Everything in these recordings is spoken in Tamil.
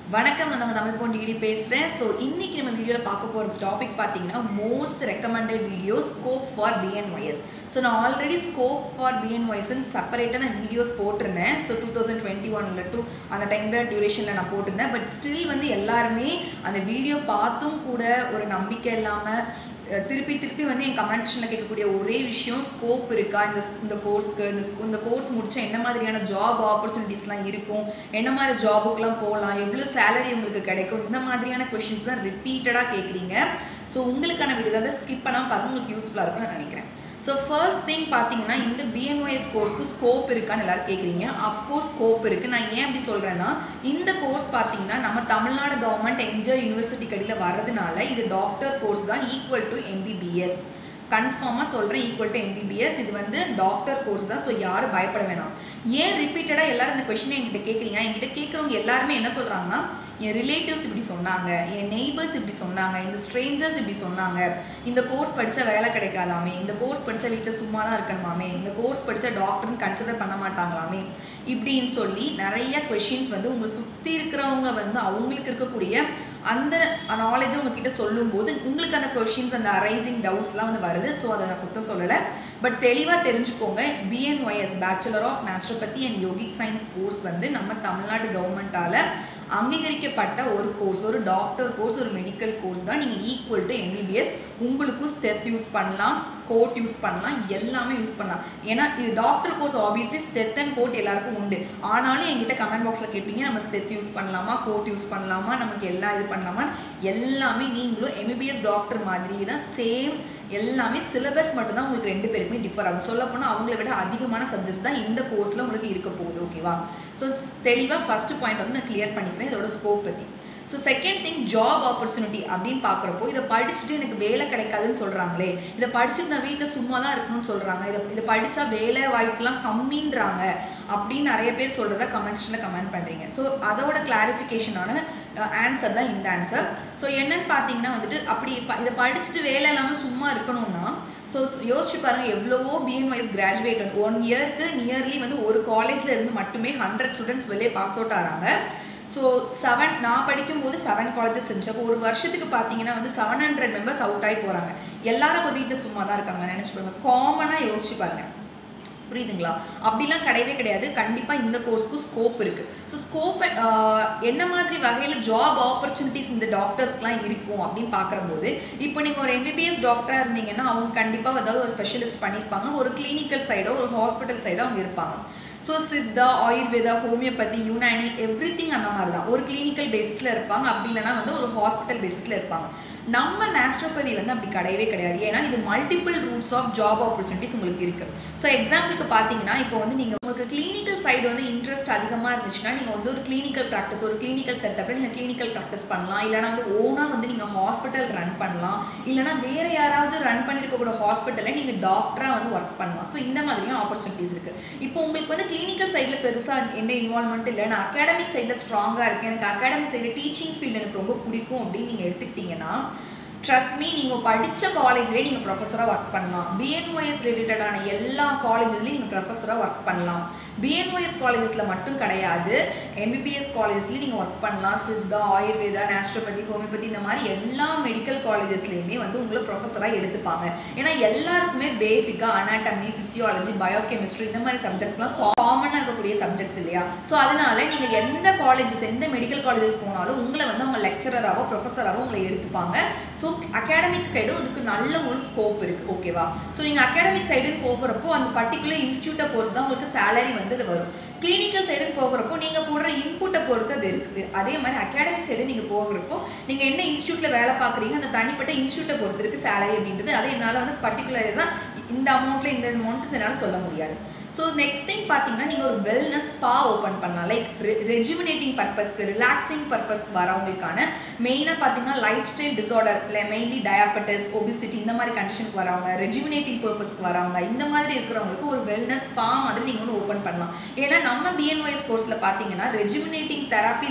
வணக்கம் நான் உங்க தமிழ் பொன் டிடி பேசுகிறேன் ஸோ இன்னைக்கு நம்ம வீடியோவில் பார்க்க போகிற டாபிக் பார்த்தீங்கன்னா most recommended video scope for BNYS so நான் ஆல்ரெடி ஸ்கோப் ஃபார் பிஎன்ஒய்ஸ்ன்னு செப்பரேட்டாக நான் வீடியோஸ் போட்டிருந்தேன் ஸோ டூ தௌசண்ட் டுவெண்ட்டி ஒன்ல டூ அந்த டைமில் டியூரேஷனில் நான் போட்டிருந்தேன் பட் ஸ்டில் வந்து எல்லாருமே அந்த வீடியோ பார்த்தும் கூட ஒரு நம்பிக்கை இல்லாமல் அஹ், திருப்பி திருப்பி வந்து என் கமெண்ட் செக்ஷனில் கேட்கக்கூடிய ஒரே விஷயம் ஸ்கோப் இருக்கா இந்த இந்த கோர்ஸ்க்கு இந்த sc- இந்த கோர்ஸ் முடிச்சா என்ன மாதிரியான ஜாப் ஆப்பர்ச்சுனிட்டிஸ்லாம் இருக்கும் என்ன மாதிரி ஜாபுக்குலாம் போகலாம் எவ்வளோ சேலரி உங்களுக்கு கிடைக்கும் இந்த மாதிரியான கொஷின்ஸ் தான் ரிப்பீட்டடாக கேட்குறீங்க ஸோ உங்களுக்கான வீடியோ தான் ஸ்கிப் பண்ணாமல் பாருங்க உங்களுக்கு யூஸ்ஃபுல்லாக இருக்கும்னு நான் நினைக்கிறேன் ஸோ ஃபர்ஸ்ட் திங் பார்த்தீங்கன்னா இந்த பிஎன்ஒஎஸ் கோர்ஸ்க்கு ஸ்கோப் இருக்கான்னு எல்லாரும் கேட்குறீங்க அஃப்கோர்ஸ் ஸ்கோப் இருக்குது நான் ஏன் அப்படி சொல்கிறேன்னா இந்த கோர்ஸ் பார்த்தீங்கன்னா நம்ம தமிழ்நாடு கவர்மெண்ட் எம்ஜிஆர் யூனிவர்சிட்டி கடியில் வர்றதுனால இது டாக்டர் கோர்ஸ் தான் ஈக்குவல் டு எம்பிபிஎஸ் கன்ஃபார்மாக சொல்கிறேன் ஈக்குவல் டு எம்பிபிஎஸ் இது வந்து டாக்டர் கோர்ஸ் தான் ஸோ யாரும் பயப்பட வேணாம் ஏன் ரிப்பீட்டடாக எல்லாரும் இந்த கொஷினை என்கிட்ட கேட்குறீங்க என்கிட்ட கேட்குறவங்க எல்லாருமே என்ன சொல்கிறாங்கன்னா என் ரிலேட்டிவ்ஸ் இப்படி சொன்னாங்க என் நெய்பர்ஸ் இப்படி சொன்னாங்க இந்த ஸ்ட்ரேஞ்சர்ஸ் இப்படி சொன்னாங்க இந்த கோர்ஸ் படித்தா வேலை கிடைக்காதாமே இந்த கோர்ஸ் படித்தா வீட்டில் சும்மா தான் இருக்கணுமாமே இந்த கோர்ஸ் படித்தா டாக்டர்னு கன்சிடர் பண்ண மாட்டாங்களாமே இப்படின்னு சொல்லி நிறைய கொஷின்ஸ் வந்து உங்களை சுற்றி இருக்கிறவங்க வந்து அவங்களுக்கு இருக்கக்கூடிய அந்த நாலேஜை உங்ககிட்ட சொல்லும்போது உங்களுக்கு அந்த கொஷின்ஸ் அந்த அரைசிங் டவுட்ஸ்லாம் வந்து வருது ஸோ அதை நான் குத்த சொல்லலை பட் தெளிவாக தெரிஞ்சுக்கோங்க BNYS bachelor of naturopathy and yogic science course வந்து நம்ம தமிழ்நாடு கவர்மெண்ட்டால் அங்கீகரிக்கப்பட்ட ஒரு கோர்ஸ் ஒரு டாக்டர் கோர்ஸ் ஒரு மெடிக்கல் கோர்ஸ் தான் நீங்கள் ஈக்குவல் டு எம்பிபிஎஸ் உங்களுக்கும் ஸ்டெத் யூஸ் பண்ணலாம் கோட் யூஸ் பண்ணலாம் எல்லாமே யூஸ் பண்ணலாம் ஏன்னா இது doctor course obviously steth and code எல்லாருக்கும் உண்டு ஆனாலும் என்கிட்ட கமெண்ட் பாக்ஸில் கேட்பீங்க நம்ம ஸ்டெத் யூஸ் பண்ணலாமா கோட் யூஸ் பண்ணலாமா நமக்கு எல்லாம் இது பண்ணலாமா எல்லாமே நீங்களும் எம்பிபிஎஸ் டாக்டர் மாதிரி தான் சேம் எல்லாமே சிலபஸ் மட்டும்தான் உங்களுக்கு ரெண்டு பேருக்குமே டிஃபர் ஆகும் சொல்ல போனால் அவங்கள விட அதிகமான சப்ஜெக்ட்ஸ் தான் இந்த கோர்ஸில் உங்களுக்கு இருக்க போகுது ஓகேவா ஸோ தெளிவாக ஃபஸ்ட்டு பாயிண்ட் வந்து நான் கிளியர் பண்ணிக்கிறேன் இதோட ஸ்கோப் பற்றி so second thing job opportunity அப்படின்னு பார்க்குறப்போ இதை படிச்சுட்டு எனக்கு வேலை கிடைக்காதுன்னு சொல்கிறாங்களே இதை படிச்சுட்டு நான் வீட்டில் சும்மா தான் இருக்கணும்னு சொல்கிறாங்க இதை இதை படித்தா வேலை வாய்ப்புலாம் கம்மின்றாங்க அப்படின்னு நிறைய பேர் சொல்கிறத கமெண்ட்ஸில் கமெண்ட் பண்ணுறீங்க ஸோ அதோட கிளாரிஃபிகேஷனான ஆன்சர் தான் இந்த ஆன்சர் ஸோ என்னன்னு பார்த்தீங்கன்னா வந்துட்டு அப்படி ப- இதை படிச்சுட்டு வேலை இல்லாமல் சும்மா இருக்கணும்னா ஸோ யோசிச்சு பாருங்க எவ்வளவோ பிஎன்ஒய்ஸ் கிராஜுவேட் வந்து ஒன் இயர்க்கு நியர்லி வந்து ஒரு காலேஜில் இருந்து மட்டுமே ஹண்ட்ரட் ஸ்டூடெண்ட்ஸ் வெளியே பாஸ் அவுட் ஆகிறாங்க ஸோ செவன் நான் படிக்கும்போது செவன் காலேஜஸ் இருந்துச்சு அப்போ ஒரு வருஷத்துக்கு பார்த்தீங்கன்னா வந்து செவன் ஹண்ட்ரட் மெம்பர்ஸ் அவுட் ஆகி போகிறாங்க எல்லாரும் இப்போ வீட்டில் சும்மா தான் இருக்காங்க நினச்சி பாருங்க காமனாக யோசிச்சு பாருங்க புரியுதுங்களா அப்படிலாம் கிடையவே கிடையாது கண்டிப்பாக இந்த கோர்ஸ்க்கு ஸ்கோப் இருக்குது ஸோ ஸ்கோப் என்ன மாதிரி வகையில் ஜாப் ஆப்பர்ச்சுனிட்டிஸ் இந்த டாக்டர்ஸ்க்குலாம் இருக்கும் அப்படின்னு பார்க்குறம்போது இப்போ நீங்கள் ஒரு எம்பிபிஎஸ் டாக்டராக இருந்தீங்கன்னா அவங்க கண்டிப்பாக ஏதாவது ஒரு ஸ்பெஷலிஸ்ட் பண்ணியிருப்பாங்க ஒரு கிளினிக்கல் சைடோ ஒரு ஹாஸ்பிட்டல் சைடோ அவங்க இருப்பாங்க so Siddha Ayurveda homeopathy Unani every thing அந்த மாதிரி தான் ஒரு கிளினிக்கல் பேசிஸில் இருப்பாங்க அப்படி இல்லைன்னா வந்து ஒரு ஹாஸ்பிட்டல் பேசிஸில் இருப்பாங்க நம்ம நேச்சுரோபதி வந்து அப்படி கிடையவே கிடையாது ஏன்னா இது multiple routes of job opportunities உங்களுக்கு இருக்குது ஸோ எக்ஸாம்பிளுக்கு பார்த்தீங்கன்னா இப்போ வந்து நீங்கள் உங்களுக்கு கிளினிக்கல் சைடு வந்து இன்ட்ரெஸ்ட் அதிகமாக இருந்துச்சுன்னா நீங்கள் வந்து ஒரு கிளினிக்கல் ப்ராக்டிஸ் ஒரு கிளினிக்கல் செட்டப்பில் நீங்கள் கிளினிக்கல் ப்ராக்டிஸ் பண்ணலாம் இல்லைனா வந்து ஓனாக வந்து நீங்கள் ஹாஸ்பிட்டல் ரன் பண்ணலாம் இல்லைனா வேறு யாராவது ரன் பண்ணியிருக்கக்கூடிய ஹாஸ்பிட்டலில் நீங்கள் டாக்டராக வந்து ஒர்க் பண்ணலாம் ஸோ இந்த மாதிரியான ஆப்பர்ச்சுனிட்டிஸ் இருக்குது இப்போ உங்களுக்கு வந்து கிளினிக்கல் சைடில் பெருசாக எந்த இன்வால்மெண்ட் இல்லை நான் அகாடமிக் சைடில் ஸ்ட்ராங்காக இருக்கேன் எனக்கு அகாடமிக் சைடில் டீச்சிங் ஃபீல்டு எனக்கு ரொம்ப பிடிக்கும் அப்படின்னு நீங்கள் எடுத்துக்கிட்டிங்கன்னா ட்ரஸ்ட் மீ நீங்கள் படித்த காலேஜ்லேயே நீங்கள் ப்ரொஃபஸராக ஒர்க் பண்ணலாம் பிஎன்ஒய்எஸ் ரிலேட்டடான எல்லா காலேஜஸ்லேயும் நீங்கள் ப்ரொஃபஸராக ஒர்க் பண்ணலாம் பிஎன்ஒய்எஸ் காலேஜஸில் மட்டும் கிடையாது எம்பிபிஎஸ் காலேஜஸ்லேயும் நீங்கள் ஒர்க் பண்ணலாம் சித்தா ஆயுர்வேதா நேச்சுரோபதி ஹோமியோபதி இந்த மாதிரி எல்லா மெடிக்கல் காலேஜஸ்லேயுமே வந்து உங்களை ப்ரொஃபஸராக எடுத்துப்பாங்க ஏன்னா எல்லாருக்குமே பேசிக்காக அனாட்டமி ஃபிசியாலஜி பயோகெமிஸ்ட்ரி இந்த மாதிரி சப்ஜெக்ட்ஸ்லாம் காமனாக இருக்கக்கூடிய சப்ஜெக்ட்ஸ் இல்லையா ஸோ அதனால நீங்கள் எந்த காலேஜஸ் எந்த மெடிக்கல் காலேஜஸ் போனாலும் உங்களை வந்து அவங்க லெக்சரராகவோ ப்ரொஃபஸராகவோ உங்களை எடுத்துப்பாங்க ஸோ அகாடமிக் சைடும் அதுக்கு நல்ல ஒரு ஸ்கோப் இருக்குது ஓகேவா ஸோ நீங்கள் அகாடமிக் சைடுன்னு போகிறப்போ அந்த பர்டிகுலர் இன்ஸ்டியூட்டை பொறுத்து தான் உங்களுக்கு சேலரி வந்து அது வரும் கிளினிக்கல் சைடுன்னு போகிறப்போ நீங்கள் போடுற இன்புட்டை பொறுத்து அது இருக்குது அதே மாதிரி அகாடமிக் சைடு நீங்கள் போகிறப்போ நீங்கள் என்ன இன்ஸ்டியூட்டில் வேலை பார்க்குறீங்க அந்த தனிப்பட்ட இன்ஸ்டியூட்டை பொறுத்து இருக்குது சேலரி அப்படின்றது அதை என்னால் வந்து பர்டிகுலரைஸாக இந்த அமௌண்ட்டில் இந்த அமௌண்ட் என்னால் சொல்ல முடியாது ஸோ நெக்ஸ்ட் திங் பார்த்தீங்கன்னா நீங்கள் ஒரு வெல்னஸ் ஸ்பா ஓப்பன் பண்ணலாம் லைக் ரெஜுமினேட்டிங் பர்பஸ்க்கு ரிலாக்ஸிங் பர்பஸ்க்கு வரவங்களுக்கான மெயினாக பார்த்தீங்கன்னா லைஃப் ஸ்டைல் டிசார்டர் இல்லை மெயின்லி டயாபெட்டிஸ் ஒபிசிட்டி இந்த மாதிரி கண்டிஷனுக்கு வரவங்க ரெஜுமினேட்டிங் பர்பஸ்க்கு வரவங்க இந்த மாதிரி இருக்கிறவங்களுக்கு ஒரு வெல்னஸ் ஸ்பா மாதிரி நீங்கள் ஒன்று ஓப்பன் பண்ணலாம் ஏன்னா நம்ம பிஎன்ஒய்எஸ் கோர்ஸில் பார்த்தீங்கன்னா ரெஜுமினேட்டிங் தெராப்பிஸ் வந்து நமக்கு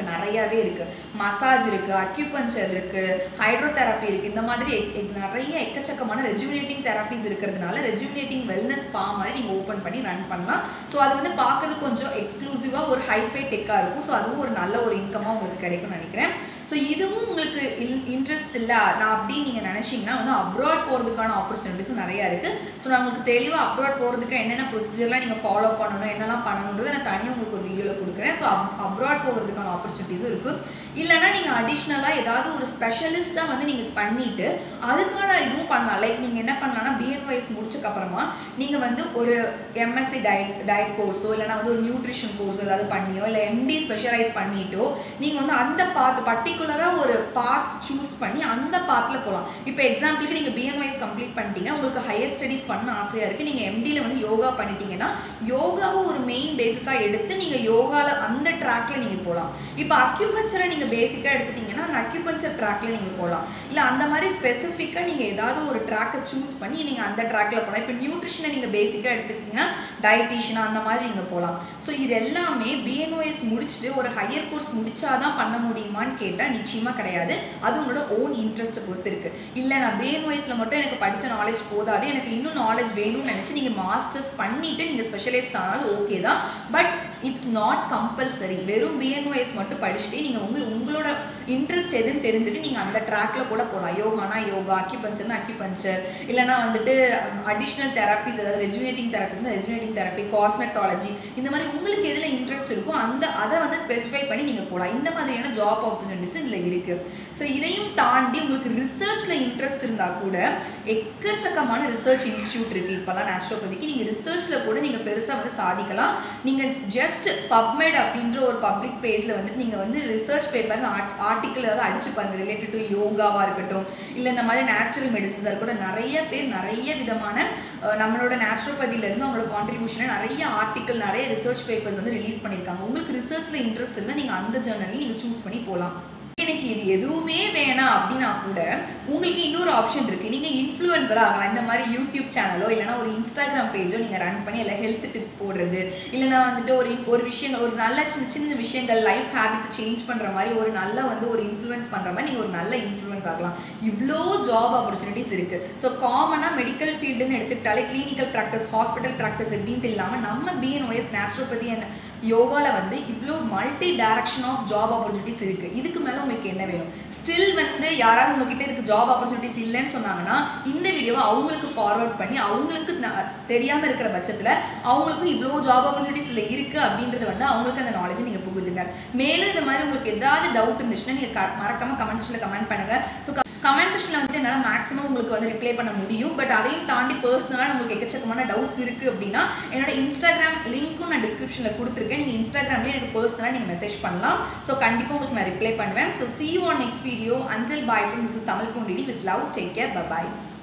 நிறையாவே இருக்குது மசாஜ் இருக்குது அக்யூபஞ்சர் இருக்குது ஹைட்ரோதெரப்பி இருக்குது இந்த மாதிரி எக்- எக்- நிறைய எக்கச்சக்கமான ரெஜுவினேட்டிங் தெரப்பிஸ் இருக்கிறதுனால ரெஜுவினேட்டிங் வெல்னஸ் ஸ்பா மாதிரி நீங்கள் ஓப்பன் பண்ணி ரன் பண்ணலாம் ஸோ அது வந்து பார்க்கறது கொஞ்சம் எக்ஸ்க்ளூசிவாக ஒரு ஹைஃபை டெக்காக இருக்கும் ஸோ அதுவும் ஒரு நல்ல ஒரு இன்கமாக உங்களுக்கு கிடைக்கும்னு நினைக்கிறேன் ஸோ இதுவும் உங்களுக்கு இன்ட்ரெஸ்ட் இல்லை நான் அப்படின்னு நீங்கள் நினச்சிங்கன்னா வந்து அப்ராட் போகிறதுக்கான ஆப்பர்ச்சுனிட்டிஸும் நிறையா இருக்குது ஸோ நான் உங்களுக்கு தெளிவாக அப்ராட் போகிறதுக்கு என்னென்ன ப்ரொசீஜர்லாம் நீங்கள் ஃபாலோ பண்ணணும் என்னெல்லாம் பண்ணணுன்றதை நான் தனியாக உங்களுக்கு ஒரு வீடியோவில் கொடுக்குறேன் ஸோ அப்ராட் போகிறதுக்கான ஆப்பர்ச்சுனிட்டிஸும் இருக்குது இல்லைன்னா நீங்கள் அடிஷ்னலாக ஏதாவது ஒரு ஸ்பெஷலிஸ்ட்டாக வந்து நீங்கள் பண்ணிவிட்டு அதுக்கான இதுவும் பண்ணலாம் லைக் நீங்கள் என்ன பண்ணலாம்னா பிஎன்வைஸ் முடிச்சக்கப்புறமா நீங்கள் வந்து ஒரு எம்எஸ்சி டயட் டயட் கோர்ஸோ இல்லைனா வந்து ஒரு நியூட்ரிஷன் கோர்ஸோ ஏதாவது பண்ணியோ இல்லை எம்டி ஸ்பெஷலைஸ் பண்ணிட்டோ நீங்கள் வந்து அந்த பாத் பர்டிகுலராக ஒரு பாத் சூஸ் பண்ணி அந்த பாத்தில் போகலாம் இப்போ எக்ஸாம்பிளுக்கு நீங்கள் பிஎன்வைஸ் கம்ப்ளீட் பண்ணிட்டீங்க உங்களுக்கு ஹையர் ஸ்டடீஸ் பண்ண ஆசையாக இருக்குது நீங்கள் எம்டியில் வந்து யோகா பண்ணிட்டீங்கன்னா யோகாவை ஒரு மெயின் பேசிஸாக எடுத்து நீங்கள் யோகாவில் அந்த ட்ராக்ல நீங்கள் போகலாம் இப்போ அக்யூபஞ்சரை நீங்கள் பேசிக்காக எடுத்துட்டீங்கன்னா அந்த அக்யூபஞ்சர் ட்ராக்ல நீங்கள் போகலாம் இல்லை அந்த மாதிரி ஸ்பெசிஃபிக்காக நீங்கள் ஏதாவது ஒரு ட்ராக்கை சூஸ் பண்ணி நீங்கள் அந்த ட்ராக்ல போகலாம் இப்போ நியூட்ரிஷனை நீங்கள் பேசிக்காக எடுத்துக்கிட்டிங்கன்னா டயட்டீஷியன் அந்த மாதிரி நீங்கள் போகலாம் ஸோ இது எல்லாமே பிஎன்ஓஎஸ் முடிச்சுட்டு ஒரு ஹையர் கோர்ஸ் முடிச்சாதான் பண்ண முடியுமான்னு கேட்டால் நிச்சயமாக கிடையாது அது உங்களோட ஓன் இன்ட்ரெஸ்ட்டை பொறுத்து இருக்கு இல்லை நான் பிஎன்ஓஎஸில் மட்டும் எனக்கு படித்த நாலேஜ் போதாது எனக்கு இன்னும் நாலேஜ் வேணும்னு நினச்சி நீங்கள் மாஸ்டர்ஸ் பண்ணிவிட்டு நீங்கள் ஸ்பெஷலைஸ்ட் ஆனாலும் ஓகே தான் பட் இட்ஸ் நாட் கம்பல்சரி வெறும் பிஎன்ஒஎஸ் மட்டும் படிச்சுட்டு நீங்கள் உங்கள் உங்களோட இன்ட்ரெஸ்ட் எதுன்னு தெரிஞ்சுட்டு நீங்கள் அந்த ட்ராக்ல கூட போகலாம் யோகானா யோகா அக்யூபஞ்சர்னா அக்யூபஞ்சர் இல்லைனா வந்துட்டு அடிஷ்னல் தெரப்பிஸ் அதாவது ரெஜுனேட்டிங் தெரப்பிஸ்னா ரெஜுனேட்டிங் தெரப்பி காஸ்மெட்டாலஜி இந்த மாதிரி உங்களுக்கு எதில் இன்ட்ரெஸ்ட் இருக்கோ அந்த அதை வந்து ஸ்பெசிஃபை பண்ணி நீங்கள் போகலாம் இந்த மாதிரியான ஜாப் ஆப்பர்ச்சுனிட்டிஸ் இதில் இருக்குது ஸோ இதையும் தாண்டி உங்களுக்கு ரிசர்ச்சில் இன்ட்ரெஸ்ட் இருந்தால் கூட எக்கச்சக்கமான ரிசர்ச் இன்ஸ்டியூட் இருக்குது இப்போல்லாம் நேச்சுரோபதிக்கு நீங்கள் ரிசர்ச்சில் கூட நீங்கள் பெருசாக வந்து சாதிக்கலாம் நீங்கள் ஜஸ்ட் பப்மெட் அப்படின்ற ஒரு பப்ளிக் பேஜில் வந்துட்டு நீங்கள் வந்து ரிசர்ச் பேப்பர் ஆர்டிக்கல் ஏதாவது அடிச்சு பாருங்க ரிலேட்டட் டு யோகாவாக இருக்கட்டும் இல்லை இந்த மாதிரி நேச்சுரல் மெடிசன்ஸாக இருக்கட்டும் நிறைய பேர் நிறைய விதமான அஹ், நம்மளோட நேச்சுரோபதியிலேருந்து அவங்களோட கான்ட்ரிபியூஷனை நிறைய ஆர்டிக்கல் நிறைய ரிசர்ச் பேப்பர்ஸ் வந்து ரிலீஸ் பண்ணியிருக்காங்க உங்களுக்கு ரிசர்ச்சில் இன்ட்ரெஸ்ட் இருந்தால் நீங்கள் அந்த ஜேர்னலையும் நீங்கள் சூஸ் பண்ணி போகலாம் எனக்கு இது எதுவுமே வேணாம் அப்படின்னா கூட உங்களுக்கு இன்னொரு ஆப்ஷன் இருக்குது நீங்கள் இன்ஃப்ளூயன்சராக ஆகலாம் இந்த மாதிரி யூடியூப் சேனலோ இல்லைனா ஒரு இன்ஸ்டாகிராம் பேஜோ நீங்கள் ரன் பண்ணி இல்லை ஹெல்த் டிப்ஸ் போடுறது இல்லைனா வந்துட்டு ஒரு ஒரு விஷயங்கள் ஒரு நல்ல சின்ன சின்ன விஷயங்கள் லைஃப் ஹேபிட்ஸை சேஞ்ச் பண்ணுற மாதிரி ஒரு நல்ல வந்து ஒரு இன்ஃப்ளூயன்ஸ் பண்ணுற மாதிரி நீங்கள் ஒரு நல்ல இன்ஃப்ளூயன்ஸ் ஆகலாம் இவ்வளோ ஜாப் ஆப்பர்ச்சுனிட்டிஸ் இருக்குது ஸோ காமனாக மெடிக்கல் ஃபீல்டுன்னு எடுத்துக்கிட்டாலே கிளினிக்கல் ப்ராக்டிஸ் ஹாஸ்பிட்டல் ப்ராக்டிஸ் எப்படின்ட்டு இல்லாமல் நம்ம பிஎன்ஒஎஸ் நேச்சுரோபதி அண்ட் யோகாவில் வந்து இவ்வளோ multi direction of job opportunities இருக்குது இதுக்கு மேலே உங்களுக்கு என்ன வேணும் ஸ்டில் வந்து யாராவது உங்ககிட்ட இருக்கு ஜாப் ஆப்பர்ச்சுனிட்டிஸ் இல்லைன்னு சொன்னாங்கன்னா இந்த வீடியோவை அவங்களுக்கு ஃபார்வர்ட் பண்ணி அவங்களுக்கு ந- தெரியாம இருக்கிற பட்சத்தில் அவங்களுக்கும் இவ்வளோ ஜாப் ஆப்பர்ச்சுனிட்டிஸ் இல்லை இருக்குது அப்படின்றது வந்து அவங்களுக்கு அந்த நாலேஜ் நீங்கள் புகுதுங்க மேலும் இந்த மாதிரி உங்களுக்கு ஏதாவது டவுட் இருந்துச்சுன்னா நீங்கள் மறக்காம கமெண்ட் செக்ஷனில் கமெண்ட் பண்ணுங்க ஸோ கமெண்ட் செக்ஷனில் வந்துட்டு என்னால் மேக்ஸிமம் உங்களுக்கு வந்து ரிப்ளை பண்ண முடியும் பட் அதையும் தாண்டி பர்சனலாக உங்களுக்கு எக்கச்சக்கமான டவுட்ஸ் இருக்குது அப்படின்னா என்னோட இன்ஸ்டாகிராம் லிங்க்கும் நான் டிஸ்கிரிப்ஷனில் கொடுத்துருக்கேன் நீங்கள் இன்ஸ்டாகிராம்லேயே எனக்கு பர்சனலாக நீங்கள் மெசேஜ் பண்ணலாம் ஸோ கண்டிப்பாக உங்களுக்கு நான் ரிப்ளை பண்ணுவேன் so see you on next video until bye from this is Tamil பூண்டிடி with love take care bye bye